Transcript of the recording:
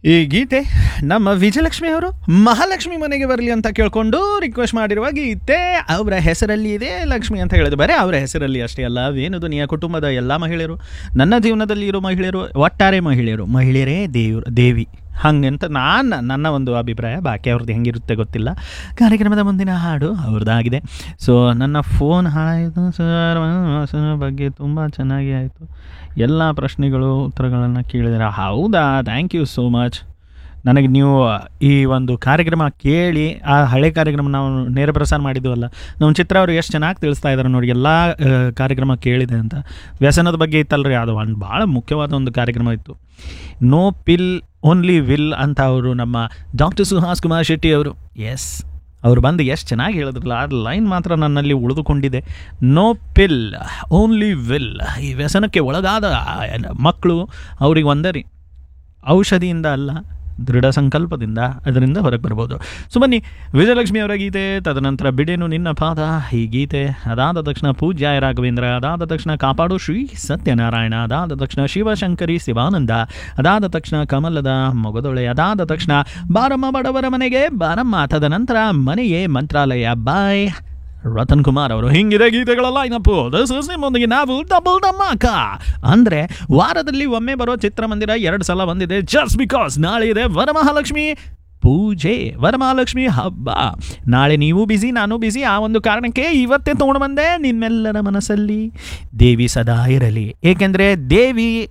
ಈ ಗೀತೆ ನಮ್ಮ ವಿಜಯಲಕ್ಷ್ಮಿ ಅವರು ಮಹಾಲಕ್ಷ್ಮಿ ಮನೆಗೆ ಬರಲಿ ಅಂತ ಕೇಳ್ಕೊಂಡು ರಿಕ್ವೆಸ್ಟ್ ಮಾಡಿರುವ ಗೀತೆ ಅವರ ಹೆಸರಲ್ಲಿ ಇದೆ ಲಕ್ಷ್ಮಿ ಅಂತ ಹೇಳಿದ್ರು ಬರೀ ಅವರ ಹೆಸರಲ್ಲಿ ಅಷ್ಟೇ ಅಲ್ಲ ವೇಣು ದುನಿಯ ಕುಟುಂಬದ ಎಲ್ಲ ಮಹಿಳೆಯರು ನನ್ನ ಜೀವನದಲ್ಲಿ ಇರೋ ಮಹಿಳೆಯರು ಒಟ್ಟಾರೆ ಮಹಿಳೆಯರು ಮಹಿಳೆಯರೇ ದೇವ್ರು ದೇವಿ ಹಂಗಂತ ನಾನು ನನ್ನ ಒಂದು ಅಭಿಪ್ರಾಯ ಬಾಕಿ ಅವ್ರದ್ದು ಹೆಂಗಿರುತ್ತೆ ಗೊತ್ತಿಲ್ಲ ಕಾರ್ಯಕ್ರಮದ ಮುಂದಿನ ಹಾಡು ಅವ್ರದ್ದಾಗಿದೆ ಸೊ ನನ್ನ ಫೋನ್ ಹಾಳಾಯಿತು ಸರ್ ಸರ್ ಬಗ್ಗೆ ತುಂಬ ಚೆನ್ನಾಗಿ ಆಯಿತು ಎಲ್ಲ ಪ್ರಶ್ನೆಗಳು ಉತ್ತರಗಳನ್ನು ಕೇಳಿದ್ರೆ ಹೌದಾ ಥ್ಯಾಂಕ್ ಯು ಸೋ ಮಚ್ ನನಗೆ ನೀವು ಈ ಒಂದು ಕಾರ್ಯಕ್ರಮ ಕೇಳಿ ಆ ಹಳೆ ಕಾರ್ಯಕ್ರಮ ನಾವು ನೇರ ಪ್ರಸಾರ ಮಾಡಿದ್ವಲ್ಲ ನಮ್ಮ ಚಿತ್ರ ಅವರು ಎಷ್ಟು ಚೆನ್ನಾಗಿ ತಿಳಿಸ್ತಾ ಇದ್ದಾರೆ ನೋಡಿ ಎಲ್ಲ ಆ, ಕಾರ್ಯಕ್ರಮ ಕೇಳಿದೆ ಅಂತ ವ್ಯಸನದ ಬಗ್ಗೆ ಇತ್ತಲ್ರಿ ಅದು ಒಂದು ಭಾಳ ಮುಖ್ಯವಾದ ಒಂದು ಕಾರ್ಯಕ್ರಮ ಇತ್ತು ನೋ ಪಿಲ್ ಓನ್ಲಿ ವಿಲ್ ಅಂತ ಅವರು ನಮ್ಮ ಡಾಕ್ಟರ್ ಸುಹಾಸ್ ಕುಮಾರ್ ಶೆಟ್ಟಿ ಅವರು ಎಸ್ ಅವ್ರು ಬಂದು ಎಷ್ಟು ಚೆನ್ನಾಗಿ ಹೇಳಿದ್ರಲ್ಲ ಆ ಲೈನ್ ಮಾತ್ರ ನನ್ನಲ್ಲಿ ಉಳಿದುಕೊಂಡಿದೆ ನೋ ಪಿಲ್ ಓನ್ಲಿ ವಿಲ್ ಈ ವ್ಯಸನಕ್ಕೆ ಒಳಗಾದ ಮಕ್ಕಳು ಅವ್ರಿಗೆ ಒಂದೇ ರೀ ಔಷಧಿಯಿಂದ ಅಲ್ಲ ದೃಢ ಸಂಕಲ್ಪದಿಂದ ಅದರಿಂದ ಹೊರಗೆ ಬರ್ಬೋದು ಸೊ ಬನ್ನಿ ವಿಜಯಲಕ್ಷ್ಮಿ ಅವರ ಗೀತೆ ತದನಂತರ ಬಿಡೇನು ನಿನ್ನ ಪಾದ ಈ ಗೀತೆ ಅದಾದ ತಕ್ಷಣ ಪೂಜ್ಯಾಯ ರಾಘವೇಂದ್ರ ಅದಾದ ತಕ್ಷಣ ಕಾಪಾಡು ಶ್ರೀ ಸತ್ಯನಾರಾಯಣ ಅದಾದ ತಕ್ಷಣ ಶಿವಶಂಕರಿ ಶಿವಾನಂದ ಅದಾದ ತಕ್ಷಣ ಕಮಲದ ಮೊಗದೊಳೆ ಅದಾದ ತಕ್ಷಣ ಬಾರಮ್ಮ ಬಡವರ ಮನೆಗೆ ಬಾರಮ್ಮ ತದನಂತರ ಮನೆಯೇ ಮಂತ್ರಾಲಯ ಬಾಯ್ ರತನ್ ಕುಮಾರ್ ಅವರು ಹಿಂಗಿದೆ ಗೀತೆಗಳ ಲೈನಪ್ಪು ದಿಸ್ ಇಸ್ ನಿಮ್ಮೊಂದಿಗೆ ನಾವು ಡಬಲ್ ಧಮಾಕ ಅಂದರೆ ವಾರದಲ್ಲಿ ಒಮ್ಮೆ ಬರೋ ಚಿತ್ರಮಂದಿರ ಎರಡು ಸಲ ಬಂದಿದೆ ಜಸ್ಟ್ ಬಿಕಾಸ್ ನಾಳೆ ಇದೆ ವರಮಹಾಲಕ್ಷ್ಮಿ ಪೂಜೆ ವರಮಹಾಲಕ್ಷ್ಮಿ ಹಬ್ಬ ನಾಳೆ ನೀವು ಬಿಸಿ ನಾನು ಬಿಸಿ ಆ ಒಂದು ಕಾರಣಕ್ಕೆ ಇವತ್ತೇ ತೊಗೊಂಡು ಬಂದೆ ನಿಮ್ಮೆಲ್ಲರ ಮನಸ್ಸಲ್ಲಿ ದೇವಿ ಸದಾ ಇರಲಿ ಏಕೆಂದರೆ ದೇವಿ